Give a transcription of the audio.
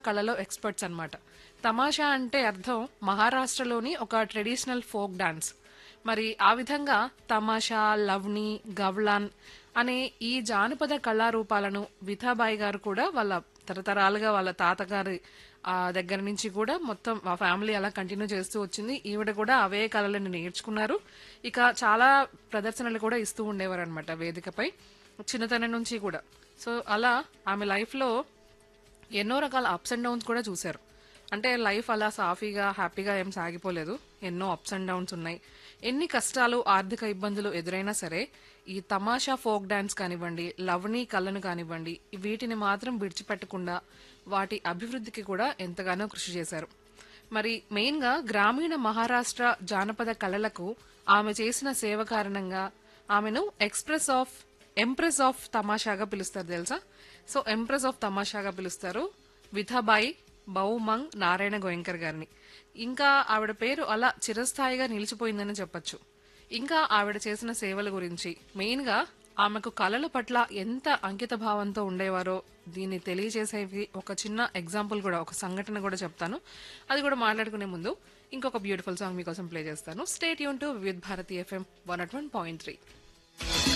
కళలో ఎక్స్పర్ట్స్ అన్నమాట తమాషా అంటే అర్థం మహారాష్ట్రలోని ఒక ట్రెడిషనల్ ఫోక్ డాన్స్ మరి ఆ విధంగా తమాషా లవ్ని గవ్లాన్ అనే ఈ జానపద కళారూపాలను విథాబాయి గారు కూడా వాళ్ళ తరతరాలుగా వాళ్ళ తాతగారి ఆ, దగ్గర నుంచి కూడా మొత్తం మా ఫ్యామిలీ అలా కంటిన్యూ చేస్తూ వచ్చింది ఈవిడ కూడా అవే కళలను నేర్చుకున్నారు ఇక చాలా ప్రదర్శనలు కూడా ఇస్తూ ఉండేవారు అనమాట వేదికపై చిన్నతనం నుంచి కూడా సో అలా ఆమె లైఫ్లో ఎన్నో రకాల అప్స్ అండ్ డౌన్స్ కూడా చూశారు అంటే లైఫ్ అలా సాఫీగా హ్యాపీగా ఏం సాగిపోలేదు ఎన్నో అప్స్ అండ్ డౌన్స్ ఉన్నాయి ఎన్ని కష్టాలు ఆర్థిక ఇబ్బందులు ఎదురైనా సరే ఈ తమాషా ఫోక్ డాన్స్ కానివ్వండి లవణి కళను కానివ్వండి వీటిని మాత్రం విడిచిపెట్టకుండా వాటి అభివృద్ధికి కూడా ఎంతగానో కృషి చేశారు మరి మెయిన్గా గ్రామీణ మహారాష్ట్ర జానపద కళలకు ఆమె చేసిన సేవ కారణంగా ఆమెను ఎక్స్ప్రెస్ ఆఫ్ ఎంప్రెస్ ఆఫ్ తమాషాగా పిలుస్తారు తెలుసా సో ఎంప్రెస్ ఆఫ్ తమాషాగా పిలుస్తారు విథాబాయి బౌమంగ్ నారాయణ గోయంకర్ గారిని ఇంకా ఆవిడ పేరు అలా చిరస్థాయిగా నిలిచిపోయిందని చెప్పొచ్చు ఇంకా ఆవిడ చేసిన సేవల గురించి మెయిన్గా ఆమెకు కళల పట్ల ఎంత అంకిత భావంతో ఉండేవారో దీన్ని తెలియజేసేవి ఒక చిన్న ఎగ్జాంపుల్ కూడా ఒక సంఘటన కూడా చెప్తాను అది కూడా మాట్లాడుకునే ముందు ఇంకొక బ్యూటిఫుల్ సాంగ్ మీకోసం ప్లే చేస్తాను స్టేట్ యూన్ to Vividh Bharati FM one at one point three